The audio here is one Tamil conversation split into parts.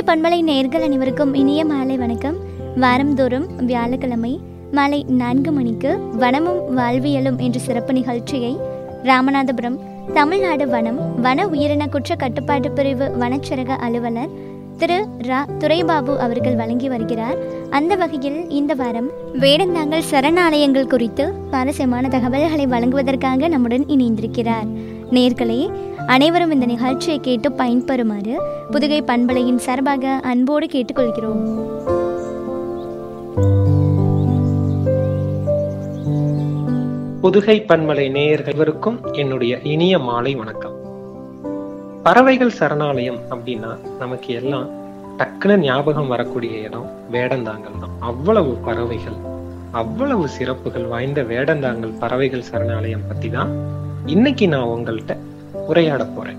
பண்பலை நேர்கள் அனைவருக்கும் இனிய மாலை வணக்கம் வாரந்தோறும் வியாழக்கிழமை மாலை நான்கு மணிக்கு வனமும் வாழ்வியலும் என்ற சிறப்பு நிகழ்ச்சியை ராமநாதபுரம் தமிழ்நாடு வனம் வன உயிரின குற்ற கட்டுப்பாட்டு பிரிவு வனச்சரக அலுவலர் திரு ரா துரைபாபு அவர்கள் வழங்கி வருகிறார் அந்த வகையில் இந்த வாரம் வேடந்தாங்கல் சரணாலயங்கள் குறித்து சுவாரஸ்யமான தகவல்களை வழங்குவதற்காக நம்முடன் இணைந்திருக்கிறார் நேர்களே அனைவரும் இந்த நிகழ்ச்சியை கேட்டு பயன்பெறுமாறு புதுகை பண்பலையின் சார்பாக அன்போடு கேட்டுக்கொள்கிறோம் புதுகை பன்மலை நேயர்களுக்கும் என்னுடைய இனிய மாலை வணக்கம் பறவைகள் சரணாலயம் அப்படின்னா நமக்கு எல்லாம் டக்குன்னு ஞாபகம் வரக்கூடிய இடம் வேடந்தாங்கல் தான் அவ்வளவு பறவைகள் அவ்வளவு சிறப்புகள் வாய்ந்த வேடந்தாங்கல் பறவைகள் சரணாலயம் பத்தி தான் இன்னைக்கு நான் உங்கள்கிட்ட உரையாட போறேன்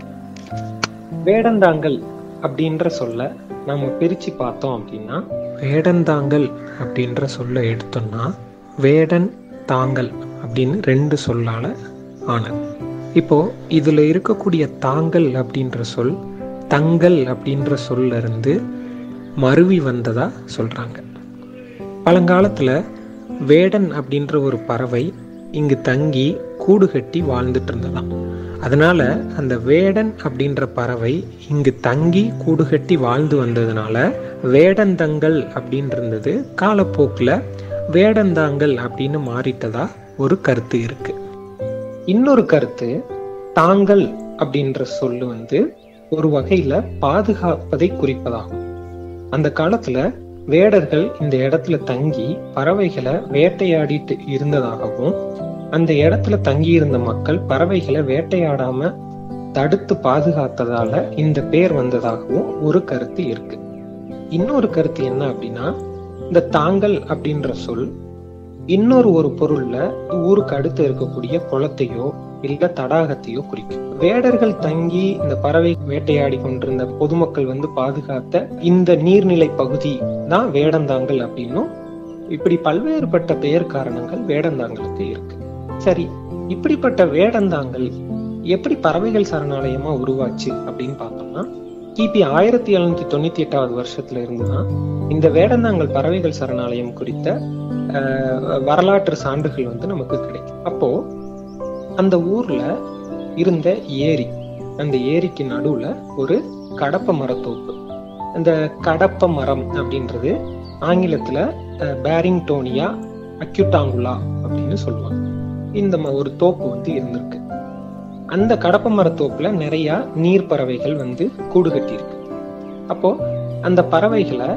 வேடந்தாங்கல் அப்படின்ற சொல்ல நம்ம பிரிச்சு பார்த்தோம் அப்படின்னா வேடந்தாங்கல் அப்படின்ற சொல்ல எடுத்தோம்னா வேடன் தாங்கல் அப்படின்னு ரெண்டு சொல்லால ஆனது இப்போ இதுல இருக்கக்கூடிய தாங்கல் அப்படின்ற சொல் தங்கல் அப்படின்ற சொல்ல இருந்து மருவி வந்ததா சொல்றாங்க பழங்காலத்துல வேடன் அப்படின்ற ஒரு பறவை இங்கு தங்கி கூடு கட்டி வாழ்ந்துட்டு இருந்ததாம் அதனால அந்த வேடன் அப்படின்ற பறவை இங்கு தங்கி கூடு கட்டி வாழ்ந்து வந்ததுனால வேடந்தங்கள் அப்படின்னு இருந்தது காலப்போக்கில் வேடந்தாங்கல் அப்படின்னு மாறிட்டதா ஒரு கருத்து இருக்கு இன்னொரு கருத்து தாங்கள் அப்படின்ற சொல்லு வந்து ஒரு வகையில பாதுகாப்பதை குறிப்பதாகும் அந்த காலத்துல வேடர்கள் இந்த இடத்துல தங்கி பறவைகளை வேட்டையாடிட்டு இருந்ததாகவும் அந்த இடத்துல தங்கி இருந்த மக்கள் பறவைகளை வேட்டையாடாம தடுத்து பாதுகாத்ததால இந்த பேர் வந்ததாகவும் ஒரு கருத்து இருக்கு இன்னொரு கருத்து என்ன அப்படின்னா இந்த தாங்கள் அப்படின்ற சொல் இன்னொரு ஒரு பொருள்ல ஊருக்கு அடுத்து இருக்கக்கூடிய குளத்தையோ இல்ல தடாகத்தையோ குறிக்கும் வேடர்கள் தங்கி இந்த பறவை வேட்டையாடி கொண்டிருந்த பொதுமக்கள் வந்து பாதுகாத்த இந்த நீர்நிலை பகுதி தான் வேடந்தாங்கல் அப்படின்னும் இப்படி பல்வேறுபட்ட பெயர் காரணங்கள் வேடந்தாங்கலுக்கு இருக்கு சரி இப்படிப்பட்ட வேடந்தாங்கல் எப்படி பறவைகள் சரணாலயமா உருவாச்சு அப்படின்னு பார்த்தோம்னா கிபி ஆயிரத்தி எழுநூத்தி தொண்ணூத்தி எட்டாவது வருஷத்துல இருந்துதான் இந்த வேடந்தாங்கல் பறவைகள் சரணாலயம் குறித்த வரலாற்று சான்றுகள் வந்து நமக்கு கிடைக்கும் அப்போ அந்த ஊர்ல இருந்த ஏரி அந்த ஏரிக்கு நடுவுல ஒரு கடப்ப மரத்தோப்பு அந்த கடப்ப மரம் அப்படின்றது ஆங்கிலத்துல பேரிங்டோனியா அக்யூட்டாங்குலா அப்படின்னு சொல்லுவாங்க இந்த ஒரு தோப்பு வந்து இருந்திருக்கு அந்த கடப்ப மரத்தோப்புல நிறைய நீர் பறவைகள் வந்து கூடு கட்டி இருக்கு அப்போ அந்த பறவைகளை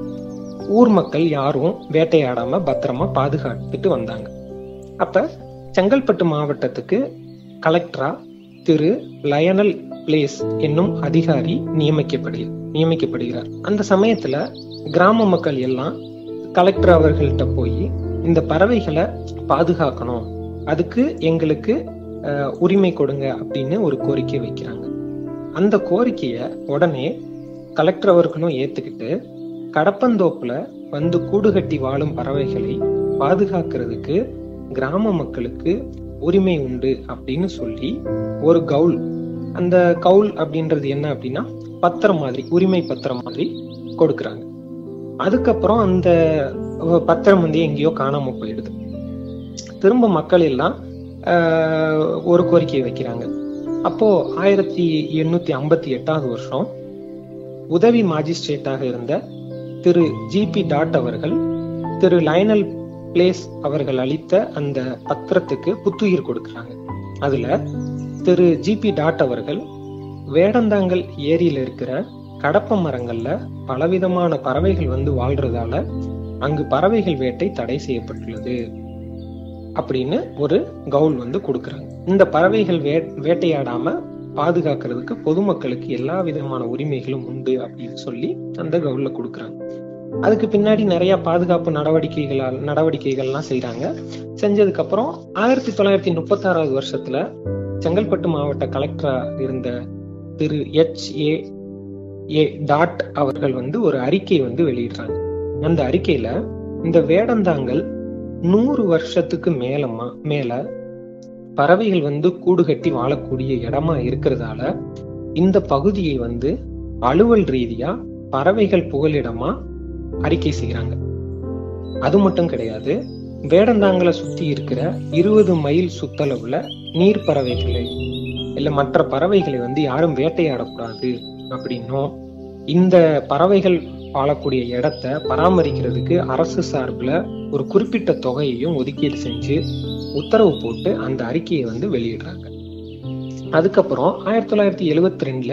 ஊர் மக்கள் யாரும் வேட்டையாடாம பத்திரமா பாதுகாத்துட்டு வந்தாங்க அப்ப செங்கல்பட்டு மாவட்டத்துக்கு கலெக்டரா திரு லயனல் பிளேஸ் என்னும் அதிகாரி நியமிக்கப்படு நியமிக்கப்படுகிறார் அந்த சமயத்துல கிராம மக்கள் எல்லாம் கலெக்டர் அவர்கள்ட்ட போய் இந்த பறவைகளை பாதுகாக்கணும் அதுக்கு எங்களுக்கு உரிமை கொடுங்க அப்படின்னு ஒரு கோரிக்கை வைக்கிறாங்க அந்த கோரிக்கைய உடனே கலெக்டர் அவர்களும் ஏத்துக்கிட்டு கடப்பந்தோப்புல வந்து கூடு கட்டி வாழும் பறவைகளை பாதுகாக்கிறதுக்கு கிராம மக்களுக்கு உரிமை உண்டு அப்படின்னு சொல்லி ஒரு கவுல் அந்த கவுல் அப்படின்றது என்ன அப்படின்னா பத்திரம் மாதிரி உரிமை பத்திரம் மாதிரி கொடுக்கறாங்க அதுக்கப்புறம் அந்த பத்திரம் வந்து எங்கேயோ காணாம போயிடுது திரும்ப மக்கள் எல்லாம் ஒரு கோரிக்கையை வைக்கிறாங்க அப்போ ஆயிரத்தி எண்ணூத்தி ஐம்பத்தி எட்டாவது வருஷம் உதவி மாஜிஸ்ட்ரேட்டாக இருந்த திரு ஜி பி டாட் அவர்கள் திரு லைனல் பிளேஸ் அவர்கள் அளித்த அந்த பத்திரத்துக்கு புத்துயிர் கொடுக்கிறாங்க அதுல திரு ஜி பி டாட் அவர்கள் வேடந்தாங்கல் ஏரியில இருக்கிற கடப்ப மரங்கள்ல பலவிதமான பறவைகள் வந்து வாழ்றதால அங்கு பறவைகள் வேட்டை தடை செய்யப்பட்டுள்ளது அப்படின்னு ஒரு கவுல் வந்து கொடுக்கறாங்க இந்த பறவைகள் வே வேட்டையாடாம பாதுகாக்கிறதுக்கு பொதுமக்களுக்கு எல்லா விதமான உரிமைகளும் உண்டு அப்படின்னு சொல்லி அந்த கவுல்ல கொடுக்கறாங்க அதுக்கு பின்னாடி நிறைய பாதுகாப்பு நடவடிக்கைகளால் நடவடிக்கைகள்லாம் செய்யறாங்க செஞ்சதுக்கு அப்புறம் ஆயிரத்தி தொள்ளாயிரத்தி முப்பத்தி ஆறாவது வருஷத்துல செங்கல்பட்டு மாவட்ட கலெக்டரா இருந்த திரு எச் ஏ ஏ டாட் அவர்கள் வந்து ஒரு அறிக்கை வந்து வெளியிடுறாங்க அந்த அறிக்கையில இந்த வேடந்தாங்கல் நூறு வருஷத்துக்கு மேலமா மேல பறவைகள் வந்து கூடு கட்டி வாழக்கூடிய இடமா இருக்கிறதால இந்த பகுதியை வந்து அலுவல் ரீதியா பறவைகள் புகலிடமா அறிக்கை செய்யறாங்க அது மட்டும் கிடையாது வேடந்தாங்கலை சுத்தி இருக்கிற இருபது மைல் சுத்தளவுல நீர் பறவைகளை இல்ல மற்ற பறவைகளை வந்து யாரும் வேட்டையாடக்கூடாது அப்படின்னும் இந்த பறவைகள் வாழக்கூடிய இடத்த பராமரிக்கிறதுக்கு அரசு சார்பில் ஒரு குறிப்பிட்ட தொகையையும் ஒதுக்கீடு செஞ்சு உத்தரவு போட்டு அந்த அறிக்கையை வந்து வெளியிடுறாங்க அதுக்கப்புறம் ஆயிரத்தி தொள்ளாயிரத்தி எழுவத்தி ரெண்டுல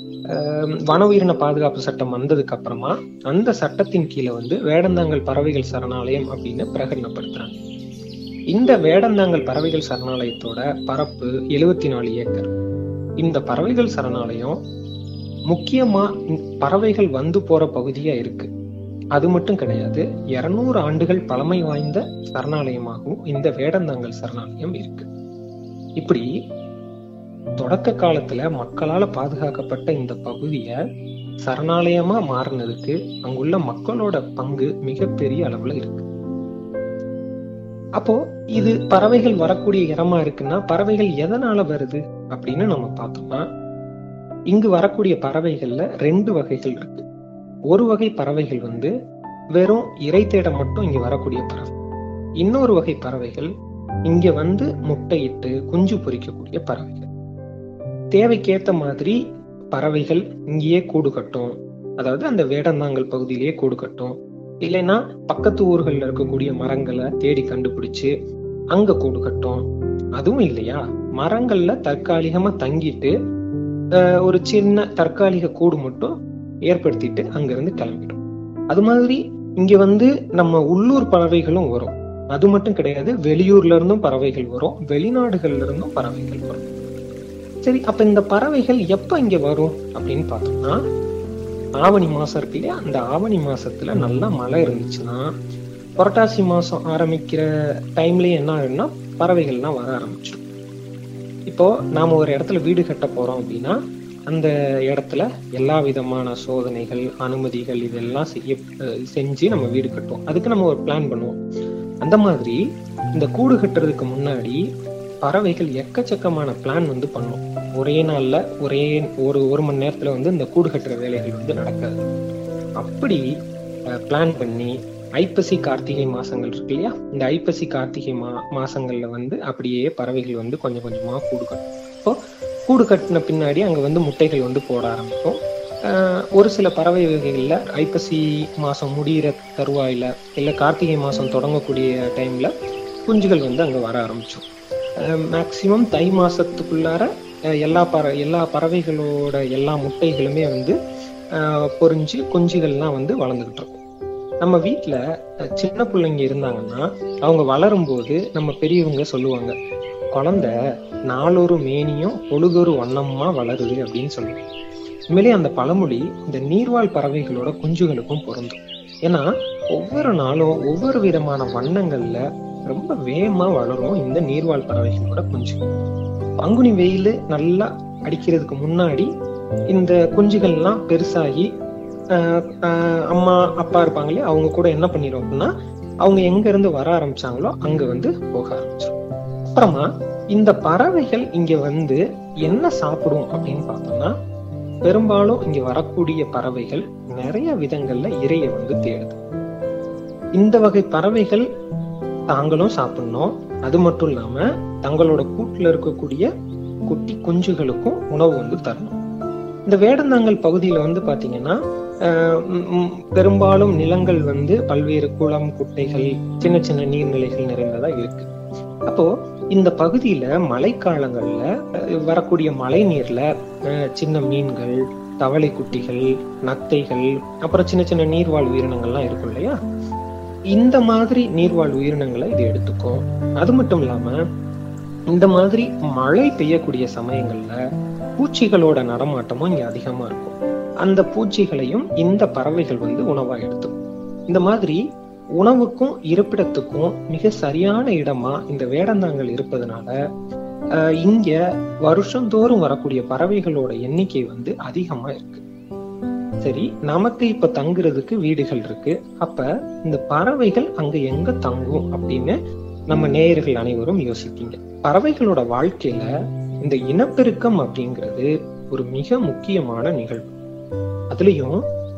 வன உயிரின பாதுகாப்பு சட்டம் வந்ததுக்கு அப்புறமா அந்த சட்டத்தின் கீழே வந்து வேடந்தாங்கல் பறவைகள் சரணாலயம் அப்படின்னு பிரகடனப்படுத்துறாங்க இந்த வேடந்தாங்கல் பறவைகள் சரணாலயத்தோட பரப்பு எழுவத்தி நாலு ஏக்கர் இந்த பறவைகள் சரணாலயம் முக்கியமா பறவைகள் வந்து போற பகுதியா இருக்கு அது மட்டும் கிடையாது இருநூறு ஆண்டுகள் பழமை வாய்ந்த சரணாலயமாகவும் இந்த வேடந்தாங்கல் சரணாலயம் இருக்கு இப்படி தொடக்க காலத்துல மக்களால பாதுகாக்கப்பட்ட இந்த பகுதிய சரணாலயமா மாறினதுக்கு அங்குள்ள மக்களோட பங்கு மிகப்பெரிய அளவுல இருக்கு அப்போ இது பறவைகள் வரக்கூடிய இடமா இருக்குன்னா பறவைகள் எதனால வருது அப்படின்னு நம்ம பார்த்தோம்னா இங்கு வரக்கூடிய பறவைகள்ல ரெண்டு வகைகள் இருக்கு ஒரு வகை பறவைகள் வந்து வெறும் இறை தேட மட்டும் இங்க வரக்கூடிய பறவை இன்னொரு வகை பறவைகள் இங்க வந்து முட்டையிட்டு குஞ்சு பொறிக்கக்கூடிய பறவைகள் தேவைக்கேத்த மாதிரி பறவைகள் இங்கேயே கூடு கட்டும் அதாவது அந்த வேடந்தாங்கல் பகுதியிலேயே கூடு கட்டும் இல்லைன்னா பக்கத்து ஊர்கள்ல இருக்கக்கூடிய மரங்களை தேடி கண்டுபிடிச்சு அங்க கூடு கட்டும் அதுவும் இல்லையா மரங்கள்ல தற்காலிகமா தங்கிட்டு ஒரு சின்ன தற்காலிக கூடு மட்டும் ஏற்படுத்திட்டு அங்கிருந்து கிளம்பிடும் அது மாதிரி இங்க வந்து நம்ம உள்ளூர் பறவைகளும் வரும் அது மட்டும் கிடையாது வெளியூர்ல இருந்தும் பறவைகள் வரும் வெளிநாடுகள்ல இருந்தும் பறவைகள் வரும் சரி அப்ப இந்த பறவைகள் எப்ப இங்க வரும் அப்படின்னு பார்த்தோம்னா ஆவணி மாசம் இருக்கு இல்லையா அந்த ஆவணி மாசத்துல நல்லா மழை இருந்துச்சுன்னா புரட்டாசி மாசம் ஆரம்பிக்கிற டைம்லயே என்ன ஆகுதுன்னா பறவைகள்லாம் வர ஆரம்பிச்சிடும் இப்போ நாம ஒரு இடத்துல வீடு கட்ட போறோம் அப்படின்னா அந்த இடத்துல எல்லா விதமான சோதனைகள் அனுமதிகள் இதெல்லாம் செய்ய செஞ்சு நம்ம வீடு கட்டுவோம் அதுக்கு நம்ம ஒரு பிளான் பண்ணுவோம் அந்த மாதிரி இந்த கூடு கட்டுறதுக்கு முன்னாடி பறவைகள் எக்கச்சக்கமான பிளான் வந்து பண்ணும் ஒரே நாள்ல ஒரே ஒரு ஒரு மணி நேரத்துல வந்து இந்த கூடு கட்டுற வேலைகள் வந்து நடக்காது அப்படி பிளான் பண்ணி ஐப்பசி கார்த்திகை மாசங்கள் இருக்கு இல்லையா இந்த ஐப்பசி கார்த்திகை மா மாசங்கள்ல வந்து அப்படியே பறவைகள் வந்து கொஞ்சம் கொஞ்சமா கூடு கட்டும் இப்போ கூடு கட்டின பின்னாடி அங்க வந்து முட்டைகள் வந்து போட ஆரம்பிக்கும் ஒரு சில பறவை வகைகள்ல ஐப்பசி மாசம் முடிகிற தருவாயில இல்ல கார்த்திகை மாசம் தொடங்கக்கூடிய டைம்ல குஞ்சுகள் வந்து அங்க வர ஆரம்பிச்சோம் மேக்சிமம் தை மாசத்துக்குள்ளார எல்லா பற எல்லா பறவைகளோட எல்லா முட்டைகளுமே வந்து பொறிஞ்சு குஞ்சுகள்லாம் வந்து வளர்ந்துகிட்டு இருக்கும் நம்ம வீட்டுல சின்ன பிள்ளைங்க இருந்தாங்கன்னா அவங்க வளரும் போது நம்ம பெரியவங்க சொல்லுவாங்க குழந்தை நாளொரு மேனியும் பொழுதொரு வண்ணமா வளருது அப்படின்னு சொல்லுவாங்க உண்மையிலேயே அந்த பழமொழி இந்த நீர்வாழ் பறவைகளோட குஞ்சுகளுக்கும் பொருந்தும் ஏன்னா ஒவ்வொரு நாளும் ஒவ்வொரு விதமான வண்ணங்கள்ல ரொம்ப வேகமா வளரும் இந்த நீர்வாழ் பறவைகளோட குஞ்சு பங்குனி வெயில் நல்லா அடிக்கிறதுக்கு முன்னாடி இந்த குஞ்சுகள்லாம் பெருசாகி அம்மா அப்பா இருப்பாங்களே அவங்க கூட என்ன பண்ணிடும் அப்படின்னா அவங்க எங்க இருந்து வர ஆரம்பிச்சாங்களோ அங்க வந்து போக ஆரம்பிச்சிடும் அப்புறமா இந்த பறவைகள் இங்க வந்து என்ன சாப்பிடும் அப்படின்னு பார்த்தோம்னா பெரும்பாலும் இங்க வரக்கூடிய பறவைகள் நிறைய விதங்கள்ல இறைய வந்து தேடுது இந்த வகை பறவைகள் தாங்களும் சாப்பிடணும் அது மட்டும் இல்லாம தங்களோட கூட்டுல இருக்கக்கூடிய குட்டி குஞ்சுகளுக்கும் உணவு வந்து தரணும் இந்த வேடந்தாங்கல் பகுதியில வந்து பாத்தீங்கன்னா பெரும்பாலும் நிலங்கள் வந்து பல்வேறு குளம் குட்டைகள் சின்ன சின்ன நீர்நிலைகள் நிறைந்ததா இருக்கு அப்போ இந்த பகுதியில மழைக்காலங்கள்ல வரக்கூடிய மழை நீர்ல சின்ன மீன்கள் தவளை குட்டிகள் நத்தைகள் அப்புறம் சின்ன சின்ன நீர்வாழ் உயிரினங்கள்லாம் இருக்கும் இல்லையா இந்த மாதிரி நீர்வாழ் உயிரினங்களை இது எடுத்துக்கும் அது மட்டும் இல்லாம இந்த மாதிரி மழை பெய்யக்கூடிய சமயங்கள்ல பூச்சிகளோட நடமாட்டமும் இங்க அதிகமா இருக்கும் அந்த பூச்சிகளையும் இந்த பறவைகள் வந்து உணவா எடுத்துக்கும் இந்த மாதிரி உணவுக்கும் இருப்பிடத்துக்கும் மிக சரியான இடமா இந்த வேடந்தாங்கல் இருப்பதனால இங்க வருஷந்தோறும் வரக்கூடிய பறவைகளோட எண்ணிக்கை வந்து அதிகமா இருக்கு சரி நமக்கு இப்ப தங்குறதுக்கு வீடுகள் இருக்கு அப்ப இந்த பறவைகள் அங்க எங்க தங்கும் அப்படின்னு நம்ம நேயர்கள் அனைவரும் யோசிப்பீங்க பறவைகளோட வாழ்க்கையில இந்த இனப்பெருக்கம் அப்படிங்கிறது ஒரு மிக முக்கியமான நிகழ்வு அதுலயும்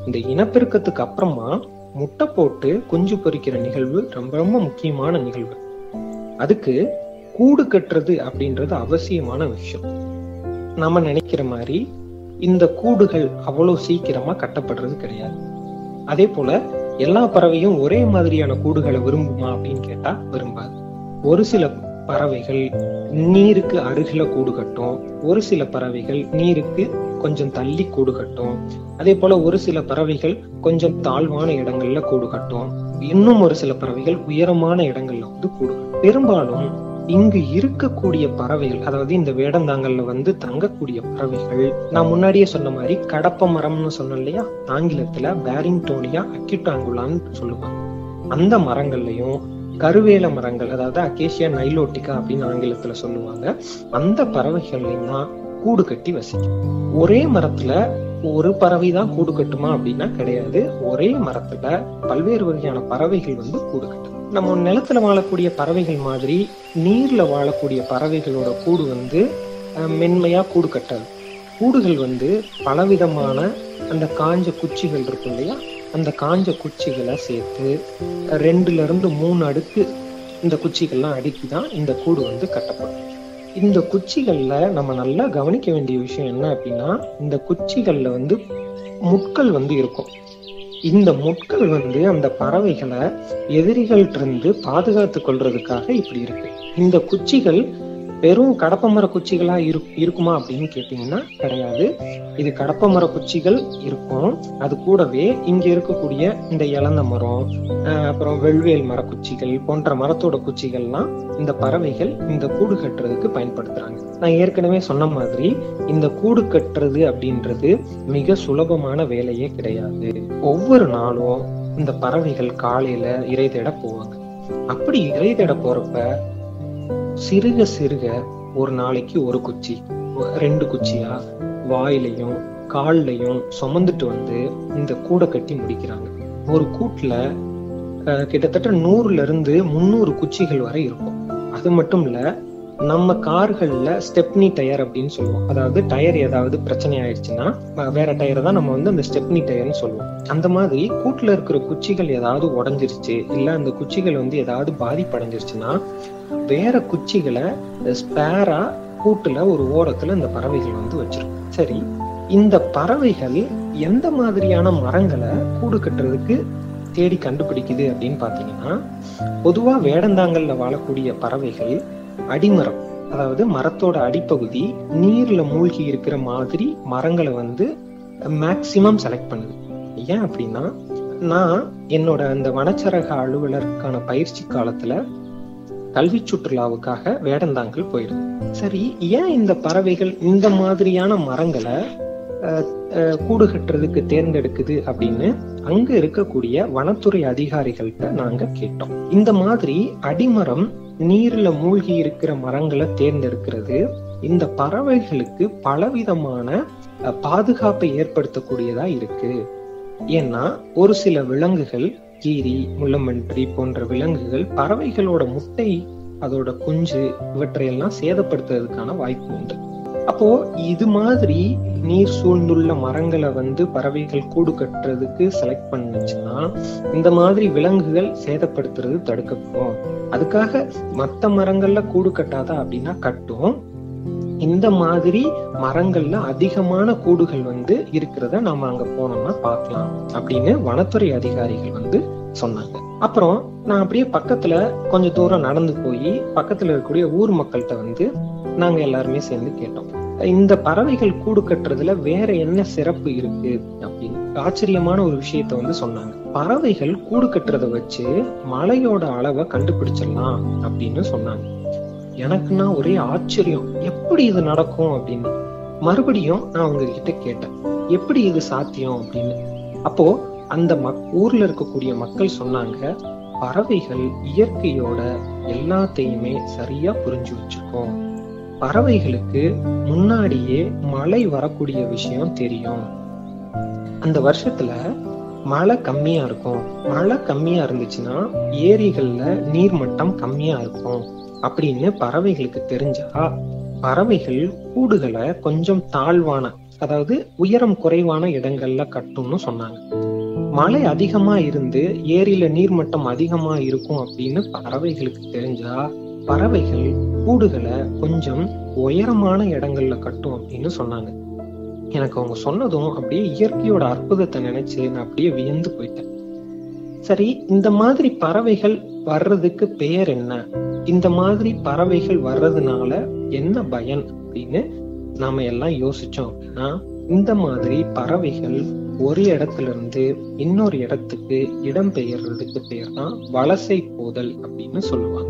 இந்த இனப்பெருக்கத்துக்கு அப்புறமா முட்டை போட்டு குஞ்சு பொரிக்கிற நிகழ்வு ரொம்ப ரொம்ப முக்கியமான நிகழ்வு அதுக்கு கூடு கட்டுறது அப்படின்றது அவசியமான விஷயம் நம்ம நினைக்கிற மாதிரி இந்த கூடுகள் அவ்வளவு சீக்கிரமா கட்டப்படுறது கிடையாது அதே போல எல்லா பறவையும் ஒரே மாதிரியான கூடுகளை விரும்புமா அப்படின்னு கேட்டா விரும்பாது ஒரு சில பறவைகள் நீருக்கு அருகில கூடு கட்டும் ஒரு சில பறவைகள் நீருக்கு கொஞ்சம் தள்ளி கூடு கட்டும் அதே போல ஒரு சில பறவைகள் கொஞ்சம் தாழ்வான இடங்கள்ல கூடு கட்டும் இன்னும் ஒரு சில பறவைகள் உயரமான இடங்கள்ல வந்து கூடு கட்டும் பெரும்பாலும் இங்கு இருக்கக்கூடிய பறவைகள் அதாவது இந்த வேடந்தாங்கல்ல வந்து தங்கக்கூடிய பறவைகள் நான் முன்னாடியே சொன்ன மாதிரி கடப்ப மரம்னு சொன்னேன் இல்லையா ஆங்கிலத்துல பேரிங்டோனியா அக்யூட்டாங்குலான்னு சொல்லுவாங்க அந்த மரங்கள்லயும் கருவேல மரங்கள் அதாவது அகேஷியா நைலோட்டிகா அப்படின்னு ஆங்கிலத்துல சொல்லுவாங்க அந்த பறவைகள்லையும் தான் கூடு கட்டி வசிக்கும் ஒரே மரத்துல ஒரு பறவை தான் கூடு கட்டுமா அப்படின்னா கிடையாது ஒரே மரத்துல பல்வேறு வகையான பறவைகள் வந்து கூடு கட்டும் நம்ம நிலத்துல வாழக்கூடிய பறவைகள் மாதிரி நீர்ல வாழக்கூடிய பறவைகளோட கூடு வந்து அஹ், மென்மையா கூடு கட்டாது கூடுகள் வந்து பலவிதமான அந்த காஞ்ச குச்சிகள் இருக்கும் இல்லையா அந்த காஞ்ச குச்சிகளை சேர்த்து ரெண்டுல இருந்து மூணு அடுக்கு இந்த குச்சிகள்லாம் அடுக்கி தான் இந்த கூடு வந்து கட்டப்படும் இந்த குச்சிகள்ல நம்ம நல்லா கவனிக்க வேண்டிய விஷயம் என்ன அப்படின்னா இந்த குச்சிகள்ல வந்து முட்கள் வந்து இருக்கும் இந்த முட்கள் வந்து அந்த பறவைகளை எதிரிகள்ட்ட இருந்து பாதுகாத்து கொள்றதுக்காக இப்படி இருக்கு இந்த குச்சிகள் வெறும் கடப்ப மர குச்சிகளா இரு இருக்குமா அப்படின்னு கேட்டீங்கன்னா கிடையாது இது கடப்ப மர குச்சிகள் இருக்கும் அது கூடவே இங்க இருக்கக்கூடிய இந்த இளந்த மரம் ஆஹ் அப்புறம் வெள்வேல் மர குச்சிகள் போன்ற மரத்தோட குச்சிகள்லாம் இந்த பறவைகள் இந்த கூடு கட்டுறதுக்கு பயன்படுத்துறாங்க நான் ஏற்கனவே சொன்ன மாதிரி இந்த கூடு கட்டுறது அப்படின்றது மிக சுலபமான வேலையே கிடையாது ஒவ்வொரு நாளும் இந்த பறவைகள் காலையில இறை தேட போவாங்க அப்படி இறை தேட போறப்ப சிறுக சிறுக ஒரு நாளைக்கு ஒரு குச்சி ஒ- ரெண்டு குச்சியா வாயிலையும் கால்லையும் சுமந்துட்டு வந்து இந்த கூடை கட்டி முடிக்கிறாங்க ஒரு கூட்டுல அஹ், கிட்டத்தட்ட நூறுல இருந்து முந்நூறு குச்சிகள் வரை இருக்கும் அது மட்டும் இல்ல நம்ம கார்கள்ல ஸ்டெப்னி டயர் அப்படின்னு சொல்லுவோம் அதாவது டயர் ஏதாவது பிரச்சனை ஆயிடுச்சுன்னா அஹ், வேற டயரை தான் நம்ம வந்து அந்த ஸ்டெப்னி டயர்னு சொல்லுவோம் அந்த மாதிரி கூட்டுல இருக்கிற குச்சிகள் ஏதாவது உடைஞ்சிருச்சு இல்ல அந்த குச்சிகள் வந்து ஏதாவது பாதிப்படைஞ்சிருச்சுன்னா வேற குச்சிகளை ஸ்பேரா கூட்டுல ஒரு ஓரத்துல இந்த பறவைகள் வந்து வச்சிருக்கும் சரி இந்த பறவைகள் எந்த மாதிரியான மரங்களை கூடு கட்டுறதுக்கு தேடி கண்டுபிடிக்குது அப்படின்னு பாத்தீங்கன்னா பொதுவா வேடந்தாங்கல்ல வாழக்கூடிய பறவைகள் அடிமரம் அதாவது மரத்தோட அடிப்பகுதி நீர்ல மூழ்கி இருக்கிற மாதிரி மரங்களை வந்து மேக்சிமம் செலக்ட் பண்ணுது ஏன் அப்படின்னா நான் என்னோட அந்த வனச்சரக அலுவலருக்கான பயிற்சி காலத்துல கல்வி சுற்றுலாவுக்காக வேடந்தாங்கல் போயிருக்கு சரி ஏன் இந்த பறவைகள் இந்த மாதிரியான மரங்களை அஹ், அஹ், கூடு கட்டுறதுக்கு தேர்ந்தெடுக்குது அப்படின்னு அங்க இருக்கக்கூடிய வனத்துறை அதிகாரிகள்கிட்ட நாங்க கேட்டோம் இந்த மாதிரி அடிமரம் நீர்ல மூழ்கி இருக்கிற மரங்களை தேர்ந்தெடுக்கிறது இந்த பறவைகளுக்கு பலவிதமான அஹ், பாதுகாப்பை ஏற்படுத்தக்கூடியதா இருக்கு ஏன்னா ஒரு சில விலங்குகள் கீரி முள்ளமன்றி போன்ற விலங்குகள் பறவைகளோட முட்டை அதோட குஞ்சு இவற்றையெல்லாம் சேதப்படுத்துறதுக்கான வாய்ப்பு உண்டு அப்போ இது மாதிரி நீர் சூழ்ந்துள்ள மரங்களை வந்து பறவைகள் கூடு கட்டுறதுக்கு செலக்ட் பண்ணுச்சுன்னா இந்த மாதிரி விலங்குகள் சேதப்படுத்துறது தடுக்கப்படும் அதுக்காக மத்த மரங்கள்ல கூடு கட்டாதா அப்படின்னா கட்டும் இந்த மாதிரி மரங்கள்ல அதிகமான கூடுகள் வந்து இருக்கிறத நாம அங்க போனோம்னா பார்க்கலாம் அப்படின்னு வனத்துறை அதிகாரிகள் வந்து சொன்னாங்க அப்புறம் நான் அப்படியே பக்கத்துல கொஞ்சம் தூரம் நடந்து போய் பக்கத்துல இருக்கக்கூடிய ஊர் மக்கள்கிட்ட வந்து நாங்க எல்லாருமே சேர்ந்து கேட்டோம் இந்த பறவைகள் கூடு கட்டுறதுல வேற என்ன சிறப்பு இருக்கு அப்படின்னு ஆச்சரியமான ஒரு விஷயத்த வந்து சொன்னாங்க பறவைகள் கூடு கட்டுறத வச்சு மழையோட அளவை கண்டுபிடிச்சிடலாம் அப்படின்னு சொன்னாங்க எனக்குன்னா ஒரே ஆச்சரியம் எப்படி இது நடக்கும் அப்படின்னு மறுபடியும் நான் அவங்க கிட்ட கேட்டேன் எப்படி இது சாத்தியம் அப்படின்னு அப்போ அந்த மக் ஊர்ல இருக்கக்கூடிய மக்கள் சொன்னாங்க பறவைகள் இயற்கையோட எல்லாத்தையுமே சரியா புரிஞ்சு வச்சுக்கும் பறவைகளுக்கு முன்னாடியே மழை வரக்கூடிய விஷயம் தெரியும் அந்த வருஷத்துல மழை கம்மியா இருக்கும் மழை கம்மியா இருந்துச்சுன்னா ஏரிகள்ல நீர்மட்டம் கம்மியா இருக்கும் அப்படின்னு பறவைகளுக்கு தெரிஞ்சா பறவைகள் கூடுகளை கொஞ்சம் தாழ்வான அதாவது உயரம் குறைவான இடங்கள்ல கட்டும்னு சொன்னாங்க மழை அதிகமா இருந்து ஏரியில நீர்மட்டம் அதிகமா இருக்கும் அப்படின்னு பறவைகளுக்கு தெரிஞ்சா பறவைகள் கூடுகளை கொஞ்சம் உயரமான இடங்கள்ல கட்டும் அப்படின்னு சொன்னாங்க எனக்கு அவங்க சொன்னதும் அப்படியே இயற்கையோட அற்புதத்தை நினைச்சு நான் அப்படியே வியந்து போயிட்டேன் சரி இந்த மாதிரி பறவைகள் வர்றதுக்கு பெயர் என்ன இந்த மாதிரி பறவைகள் வர்றதுனால என்ன பயன் அப்படின்னு நாம எல்லாம் யோசிச்சோம் அப்படின்னா இந்த மாதிரி பறவைகள் ஒரு இடத்துல இருந்து இன்னொரு இடத்துக்கு இடம்பெயர்றதுக்கு பேர் தான் வலசை போதல் அப்படின்னு சொல்லுவாங்க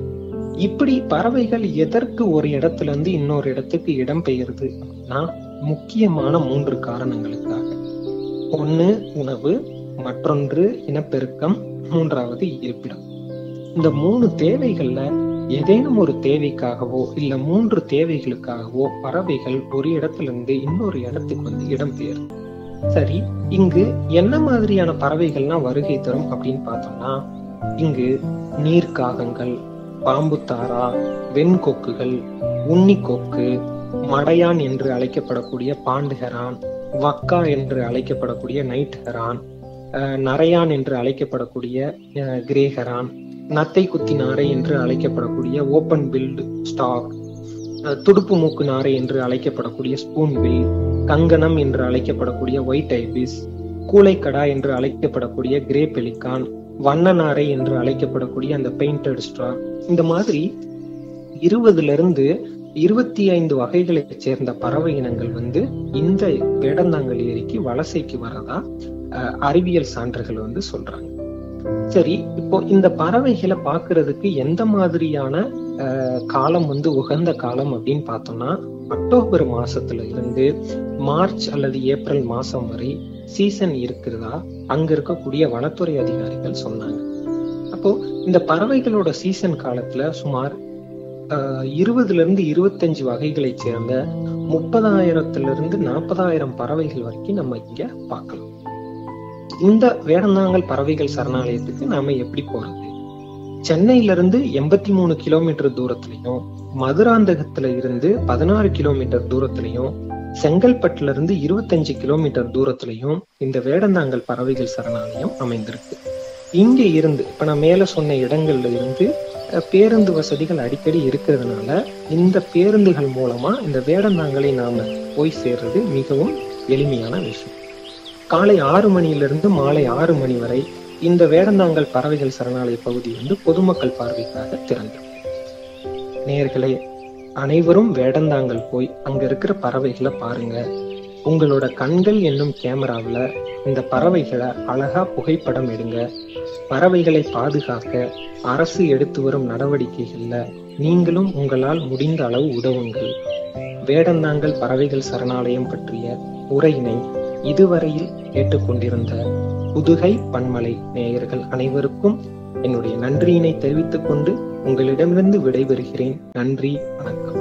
இப்படி பறவைகள் எதற்கு ஒரு இடத்துல இருந்து இன்னொரு இடத்துக்கு இடம்பெயருது அப்படின்னா முக்கியமான மூன்று காரணங்களுக்காக ஒண்ணு உணவு மற்றொன்று இனப்பெருக்கம் மூன்றாவது இருப்பிடம் இந்த மூணு தேவைகள்ல ஏதேனும் ஒரு தேவைக்காகவோ இல்ல மூன்று தேவைகளுக்காகவோ பறவைகள் ஒரு இடத்துல இருந்து இன்னொரு இடத்துக்கு வந்து இடம்பெயரும் சரி இங்கு என்ன மாதிரியான பறவைகள்லாம் வருகை தரும் அப்படின்னு பார்த்தோம்னா இங்கு நீர்க்காகங்கள் பாம்புத்தாரா வெண்கொக்குகள் உன்னிக்கொக்கு மடையான் என்று அழைக்கப்படக்கூடிய பாண்டுகரான் வக்கா என்று அழைக்கப்படக்கூடிய நைட் ஹெரான் அஹ், நரையான் என்று அழைக்கப்படக்கூடிய அஹ், கிரேஹரான் நத்தை குத்தி நாரை என்று அழைக்கப்படக்கூடிய ஓப்பன் பில்டு ஸ்டாக் துடுப்பு மூக்கு நாரை என்று அழைக்கப்படக்கூடிய ஸ்பூன் பில் கங்கணம் என்று அழைக்கப்படக்கூடிய ஒயிட் ஐபிஸ் கூளைக்கடா என்று அழைக்கப்படக்கூடிய கிரே பெலிகான் வண்ண நாரை என்று அழைக்கப்படக்கூடிய அந்த பெயிண்டட் ஸ்டார் இந்த மாதிரி இருபதுல இருந்து இருபத்தி ஐந்து வகைகளைச் சேர்ந்த பறவை இனங்கள் வந்து இந்த வேடந்தாங்கல் ஏரிக்கு வலசைக்கு வரதா அஹ், அறிவியல் சான்றுகள் வந்து சொல்றாங்க சரி இப்போ இந்த பறவைகளை பார்க்கிறதுக்கு எந்த மாதிரியான அஹ், காலம் வந்து உகந்த காலம் அப்படின்னு பார்த்தோம்னா அக்டோபர் மாசத்துல இருந்து மார்ச் அல்லது ஏப்ரல் மாசம் வரை சீசன் இருக்கிறதா அங்க இருக்கக்கூடிய வனத்துறை அதிகாரிகள் சொன்னாங்க அப்போ இந்த பறவைகளோட சீசன் காலத்துல சுமார் அஹ், இருபதுல இருந்து இருபத்தஞ்சு வகைகளைச் சேர்ந்த முப்பதாயிரத்துல இருந்து நாற்பதாயிரம் பறவைகள் வரைக்கும் நம்ம இங்க பார்க்கலாம் இந்த வேடந்தாங்கல் பறவைகள் சரணாலயத்துக்கு நாம எப்படி போறது சென்னையில இருந்து எண்பத்தி மூணு கிலோமீட்டர் தூரத்திலையும் மதுராந்தகத்துல இருந்து பதினாறு கிலோமீட்டர் தூரத்திலையும் செங்கல்பட்டுல இருந்து இருபத்தஞ்சு கிலோமீட்டர் தூரத்திலையும் இந்த வேடந்தாங்கல் பறவைகள் சரணாலயம் அமைந்திருக்கு இங்க இருந்து இப்ப நான் மேல சொன்ன இடங்கள்ல இருந்து அஹ், பேருந்து வசதிகள் அடிக்கடி இருக்கிறதுனால இந்த பேருந்துகள் மூலமா இந்த வேடந்தாங்கலை நாம போய் சேர்றது மிகவும் எளிமையான விஷயம் காலை ஆறு மணியிலிருந்து மாலை ஆறு மணி வரை இந்த வேடந்தாங்கல் பறவைகள் சரணாலய பகுதி வந்து பொதுமக்கள் பார்வைக்காக திறந்தது நேயர்களே அனைவரும் வேடந்தாங்கல் போய் அங்க இருக்கிற பறவைகளை பாருங்க உங்களோட கண்கள் என்னும் கேமராவுல இந்த பறவைகளை அழகா புகைப்படம் எடுங்க பறவைகளை பாதுகாக்க அரசு எடுத்து வரும் நடவடிக்கைகள்ல நீங்களும் உங்களால் முடிந்த அளவு உதவுங்கள் வேடந்தாங்கல் பறவைகள் சரணாலயம் பற்றிய உரையினை இதுவரையில் கேட்டுக்கொண்டிருந்த புதுகை பன்மலை நேயர்கள் அனைவருக்கும் என்னுடைய நன்றியினை தெரிவித்துக் கொண்டு உங்களிடமிருந்து விடைபெறுகிறேன் நன்றி வணக்கம்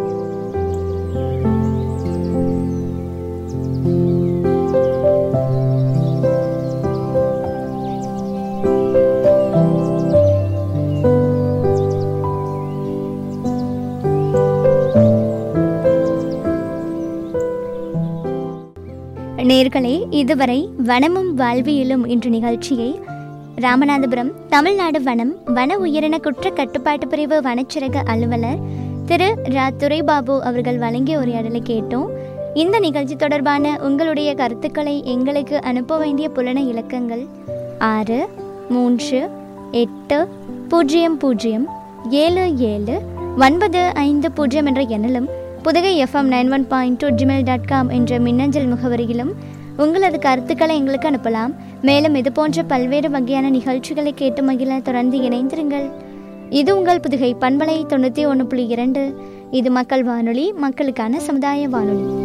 நேர்களே இதுவரை வனமும் வாழ்வியலும் என்ற நிகழ்ச்சியை ராமநாதபுரம் தமிழ்நாடு வனம் வன உயிரின குற்ற கட்டுப்பாட்டு பிரிவு வனச்சிறக அலுவலர் திரு ரா துரைபாபு அவர்கள் வழங்கிய உரையாடலை கேட்டோம் இந்த நிகழ்ச்சி தொடர்பான உங்களுடைய கருத்துக்களை எங்களுக்கு அனுப்ப வேண்டிய புலன இலக்கங்கள் ஆறு மூன்று எட்டு பூஜ்ஜியம் பூஜ்ஜியம் ஏழு ஏழு ஒன்பது ஐந்து பூஜ்ஜியம் என்ற எண்ணிலும் Pudugai FM nine one point two gmail dot com என்ற மின்னஞ்சல் முகவரியிலும் உங்களது கருத்துக்களை எங்களுக்கு அனுப்பலாம் மேலும் இது போன்ற பல்வேறு வகையான நிகழ்ச்சிகளை கேட்டு மகிழ தொடர்ந்து இணைந்திருங்கள் இது உங்கள் புதுகை பண்பலை தொண்ணூற்றி ஒன்று புள்ளி இரண்டு இது மக்கள் வானொலி மக்களுக்கான சமுதாய வானொலி